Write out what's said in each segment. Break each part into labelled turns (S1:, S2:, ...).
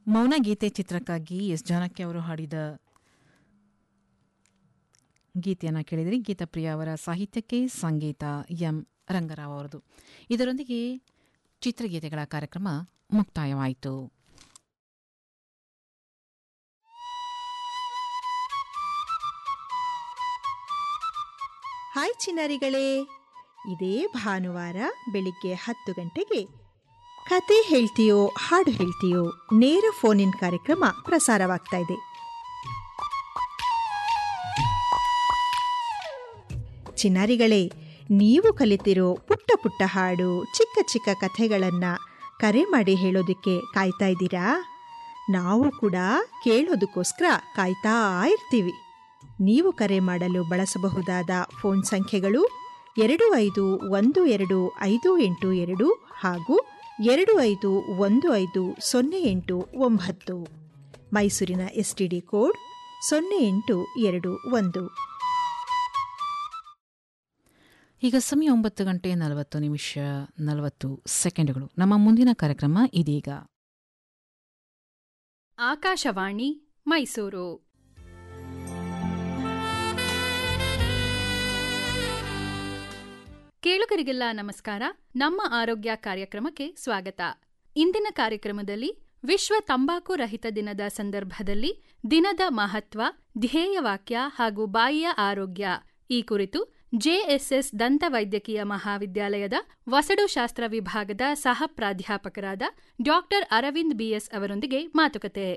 S1: ಮೌನ ಗೀತೆ ಚಿತ್ರಕ್ಕಾಗಿ ಎಸ್ ಜಾನಕಿ ಅವರು ಹಾಡಿದ ಗೀತೆಯನ್ನು ಕೇಳಿದರೆ ಗೀತಪ್ರಿಯ ಅವರ ಸಾಹಿತ್ಯಕ್ಕೆ ಸಂಗೀತ ಎಂ ರಂಗರಾವ್ ಅವರದು ಇದರೊಂದಿಗೆ ಚಿತ್ರಗೀತೆಗಳ ಕಾರ್ಯಕ್ರಮ ಮುಕ್ತಾಯವಾಯಿತು
S2: ಹಾಯ್ ಚಿನ್ನಾರಿಗಳೇ ಇದೇ ಭಾನುವಾರ ಬೆಳಿಗ್ಗೆ ಹತ್ತು ಗಂಟೆಗೆ ಕತೆ ಹೇಳ್ತೀಯೋ ಹಾಡು ಹೇಳ್ತೀಯೋ ನೇರ ಫೋನ್ ಇನ್ ಕಾರ್ಯಕ್ರಮ ಪ್ರಸಾರವಾಗ್ತಾ ಇದೆ ಚಿನ್ನಾರಿಗಳೇ ನೀವು ಕಲಿತಿರೋ ಪುಟ್ಟ ಪುಟ್ಟ ಹಾಡು ಚಿಕ್ಕ ಚಿಕ್ಕ ಕಥೆಗಳನ್ನು ಕರೆ ಮಾಡಿ ಹೇಳೋದಕ್ಕೆ ಕಾಯ್ತಾ ಇದ್ದೀರಾ ನಾವು ಕೂಡ ಕೇಳೋದಕ್ಕೋಸ್ಕರ ಕಾಯ್ತಾ ಇರ್ತೀವಿ ನೀವು ಕರೆ ಮಾಡಲು ಬಳಸಬಹುದಾದ ಫೋನ್ ಸಂಖ್ಯೆಗಳು ಎರಡು ಐದು ಒಂದು ಎರಡು ಐದು ಎಂಟು ಎರಡು ಹಾಗೂ ಎರಡು ಐದು ಒಂದು ಐದು ಸೊನ್ನೆ ಎಂಟು ಒಂಬತ್ತು ಮೈಸೂರಿನ ಎಸ್ ಟಿ ಡಿ ಕೋಡ್ ಸೊನ್ನೆ ಎಂಟು ಎರಡು ಒಂದು
S1: ಈಗ ಸಮಯ ಒಂಬತ್ತು ಗಂಟೆ ನಲವತ್ತು ನಿಮಿಷ ನಲವತ್ತು ಸೆಕೆಂಡುಗಳು ನಮ್ಮ ಮುಂದಿನ ಕಾರ್ಯಕ್ರಮ ಇದೀಗ
S3: ಆಕಾಶವಾಣಿ ಮೈಸೂರು ಕೇಳುಗರಿಗೆಲ್ಲ ನಮಸ್ಕಾರ ನಮ್ಮ ಆರೋಗ್ಯ ಕಾರ್ಯಕ್ರಮಕ್ಕೆ ಸ್ವಾಗತ ಇಂದಿನ ಕಾರ್ಯಕ್ರಮದಲ್ಲಿ ವಿಶ್ವ ತಂಬಾಕು ರಹಿತ ದಿನದ ಸಂದರ್ಭದಲ್ಲಿ ದಿನದ ಮಹತ್ವ ಧ್ಯೇಯವಾಕ್ಯ ಹಾಗೂ ಬಾಯಿಯ ಆರೋಗ್ಯ ಈ ಕುರಿತು ಜೆಎಸ್ಎಸ್ ದಂತ ವೈದ್ಯಕೀಯ ಮಹಾವಿದ್ಯಾಲಯದ ವಸಡುಶಾಸ್ತ್ರ ವಿಭಾಗದ ಸಹ ಪ್ರಾಧ್ಯಾಪಕರಾದ ಡಾಕ್ಟರ್ ಅರವಿಂದ್ ಬಿಎಸ್ ಅವರೊಂದಿಗೆ ಮಾತುಕತೆ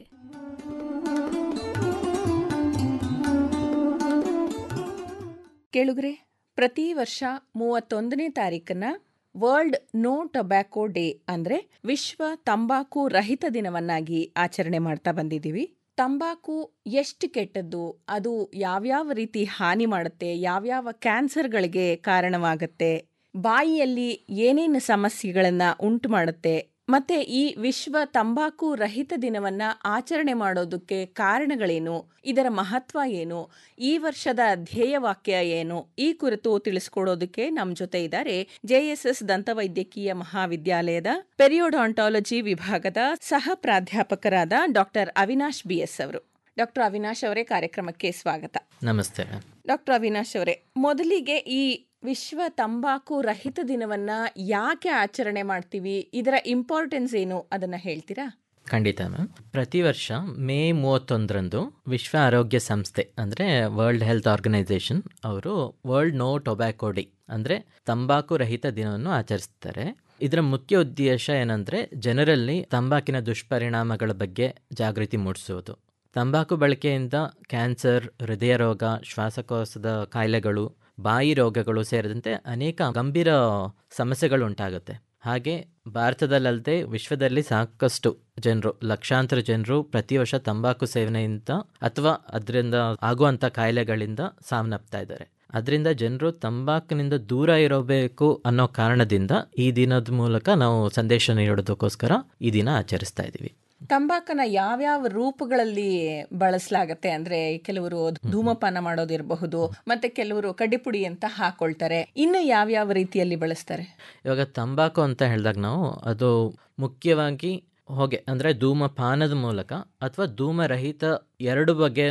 S4: ಕೇಳುಗ್ರೆ ಪ್ರತಿ ವರ್ಷ ಮೂವತ್ತೊಂದನೇ ತಾರೀಕನ್ನ ವರ್ಲ್ಡ್ ನೋ ಟೊಬ್ಯಾಕೋ ಡೇ ಅಂದ್ರೆ ವಿಶ್ವ ತಂಬಾಕು ರಹಿತ ದಿನವನ್ನಾಗಿ ಆಚರಣೆ ಮಾಡ್ತಾ ಬಂದಿದ್ದೀವಿ ತಂಬಾಕು ಎಷ್ಟು ಕೆಟ್ಟದ್ದು ಅದು ಯಾವ್ಯಾವ ರೀತಿ ಹಾನಿ ಮಾಡುತ್ತೆ ಯಾವ್ಯಾವ ಕ್ಯಾನ್ಸರ್ಗಳಿಗೆ ಕಾರಣವಾಗುತ್ತೆ ಬಾಯಿಯಲ್ಲಿ ಏನೇನು ಸಮಸ್ಯೆಗಳನ್ನ ಉಂಟು ಮಾಡುತ್ತೆ ಮತ್ತೆ ಈ ವಿಶ್ವ ತಂಬಾಕು ರಹಿತ ದಿನವನ್ನ ಆಚರಣೆ ಮಾಡೋದಕ್ಕೆ ಕಾರಣಗಳೇನು ಇದರ ಮಹತ್ವ ಏನು ಈ ವರ್ಷದ ಧ್ಯೇಯವಾಕ್ಯ ಏನು ಈ ಕುರಿತು ತಿಳಿಸ್ಕೊಡೋದಕ್ಕೆ ನಮ್ಮ ಜೊತೆ ಇದ್ದಾರೆ ಜೆಎಸ್ಎಸ್ ದಂತವೈದ್ಯಕೀಯ ಮಹಾವಿದ್ಯಾಲಯದ ಪೆರಿಯೋಡಾಂಟಾಲಜಿ ವಿಭಾಗದ ಸಹ ಪ್ರಾಧ್ಯಾಪಕರಾದ ಡಾಕ್ಟರ್ ಅವಿನಾಶ್ ಬಿಎಸ್ ಅವರು ಡಾಕ್ಟರ್ ಅವಿನಾಶ್ ಅವರೇ ಕಾರ್ಯಕ್ರಮಕ್ಕೆ ಸ್ವಾಗತ
S5: ನಮಸ್ತೆ
S4: ಡಾಕ್ಟರ್ ಅವಿನಾಶ್ ಅವರೇ ಮೊದಲಿಗೆ ಈ ವಿಶ್ವ ತಂಬಾಕು ರಹಿತ ದಿನವನ್ನ ಯಾಕೆ ಆಚರಣೆ ಮಾಡ್ತೀವಿ ಇದರ ಇಂಪಾರ್ಟೆನ್ಸ್ ಏನು ಅದನ್ನ ಹೇಳ್ತೀರಾ
S5: ಖಂಡಿತ ಮ್ಯಾಮ್ ಪ್ರತಿ ವರ್ಷ ಮೇ ಮೂವತ್ತೊಂದರಂದು ವಿಶ್ವ ಆರೋಗ್ಯ ಸಂಸ್ಥೆ ಅಂದರೆ ವರ್ಲ್ಡ್ ಹೆಲ್ತ್ ಆರ್ಗನೈಸೇಷನ್ ಅವರು ವರ್ಲ್ಡ್ ನೋ ಟೊಬ್ಯಾಕೋ ಡೇ ಅಂದರೆ ತಂಬಾಕು ರಹಿತ ದಿನವನ್ನು ಆಚರಿಸ್ತಾರೆ ಇದರ ಮುಖ್ಯ ಉದ್ದೇಶ ಏನಂದರೆ ಜನರಲ್ಲಿ ತಂಬಾಕಿನ ದುಷ್ಪರಿಣಾಮಗಳ ಬಗ್ಗೆ ಜಾಗೃತಿ ಮೂಡಿಸುವುದು ತಂಬಾಕು ಬಳಕೆಯಿಂದ ಕ್ಯಾನ್ಸರ್ ಹೃದಯ ರೋಗ ಶ್ವಾಸಕೋಶದ ಕಾಯಿಲೆಗಳು ಬಾಯಿ ರೋಗಗಳು ಸೇರಿದಂತೆ ಅನೇಕ ಗಂಭೀರ ಸಮಸ್ಯೆಗಳು ಉಂಟಾಗುತ್ತೆ ಹಾಗೆ ಭಾರತದಲ್ಲದೆ ವಿಶ್ವದಲ್ಲಿ ಸಾಕಷ್ಟು ಜನರು ಲಕ್ಷಾಂತರ ಜನರು ಪ್ರತಿ ವರ್ಷ ತಂಬಾಕು ಸೇವನೆಯಿಂದ ಅಥವಾ ಅದರಿಂದ ಆಗುವಂಥ ಕಾಯಿಲೆಗಳಿಂದ ಸಾವನ್ನಪ್ತಾ ಇದ್ದಾರೆ ಅದರಿಂದ ಜನರು ತಂಬಾಕಿನಿಂದ ದೂರ ಇರಬೇಕು ಅನ್ನೋ ಕಾರಣದಿಂದ ಈ ದಿನದ ಮೂಲಕ ನಾವು ಸಂದೇಶ ನೀಡೋದಕ್ಕೋಸ್ಕರ ಈ ದಿನ ಆಚರಿಸ್ತಾ ಇದ್ದೀವಿ
S4: ತಂಬಾಕನ ಯಾವ್ಯಾವ ರೂಪಗಳಲ್ಲಿ ಬಳಸಲಾಗತ್ತೆ ಅಂದ್ರೆ ಕೆಲವರು ಧೂಮಪಾನ ಮಾಡೋದಿರಬಹುದು ಮತ್ತೆ ಕೆಲವರು ಕಡ್ಡಿಪುಡಿ ಅಂತ ಹಾಕೊಳ್ತಾರೆ ಇನ್ನು ಯಾವ್ಯಾವ ರೀತಿಯಲ್ಲಿ ಬಳಸ್ತಾರೆ
S5: ಇವಾಗ ತಂಬಾಕು ಅಂತ ಹೇಳಿದಾಗ ನಾವು ಅದು ಮುಖ್ಯವಾಗಿ ಹೊಗೆ ಅಂದರೆ ಧೂಮಪಾನದ ಮೂಲಕ ಅಥವಾ ಧೂಮರಹಿತ ಎರಡು ಬಗೆ